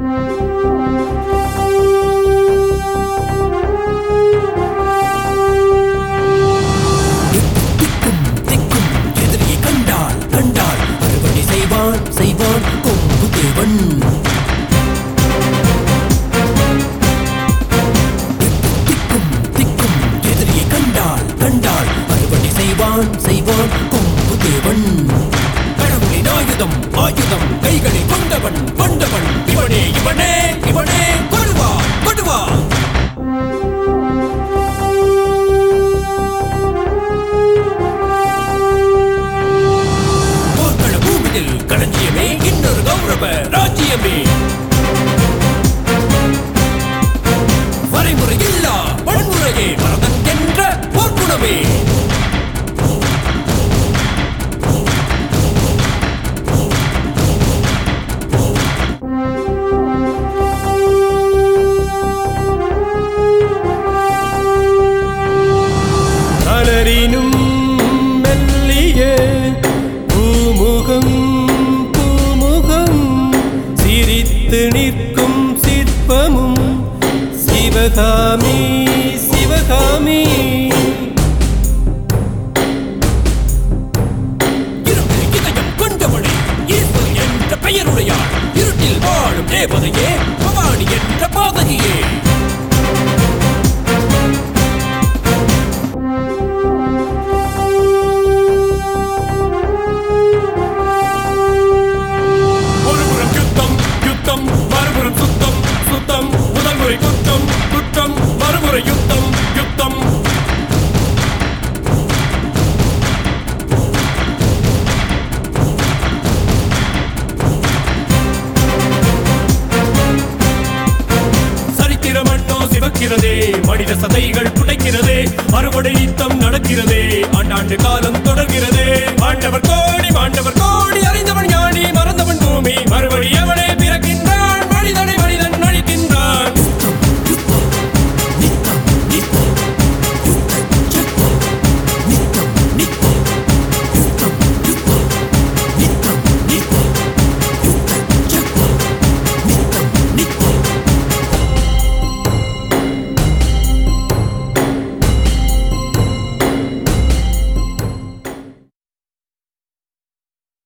திக்கும் திக்கும் எதிரியை கண்டால் கண்டால் அறுவடை செய்வான் செய்வான் கொம்பு தேவன் திக்கும் திக்கும் எதிரியை கண்டால் கண்டால் அறுவடை செய்வான் செய்வான் கொம்பு தேவன் கடவுளின் ஆயுதம் ஆயுதம் கைகளில் கொண்டவன் கொண்டவன் இவனே இவனே இவனே கொடுவா கொடுவா போர்க்கள பூமியில் களஞ்சியமே இன்னொரு கௌரவ ராஜ்யமே வரைமுறை இல்லா வன்முறையே மரதன் என்ற போர்க்குணமே மலரினும் மெல்லிய பூமுகம் பூமுகம் சிரித்து நிற்கும் சிற்பமும் சிவகாமி சிவகாமி இருட்டில் இதயம் கொண்டவளே ஈஸ்வரி என்ற பெயருடையாள் இருட்டில் வாழும் தேவதையே பவானி என்ற பாதகியே ஒருபுறம் யுத்தம் யுத்தம் மறுபுறம் சுத்தம் சுத்தம் முதல் முறை குற்றம் குற்றம் மறுமுறை யுத்தம் யுத்தம் சரித்திர மண்ணோ சிவக்கிறதே மனித சதைகள் புடைக்கிறதே அறுவடை யுத்தம் நடக்கிறதே ஆண்டாண்டு காலம் தொடர்கிறதே ஆண்டவர் கோ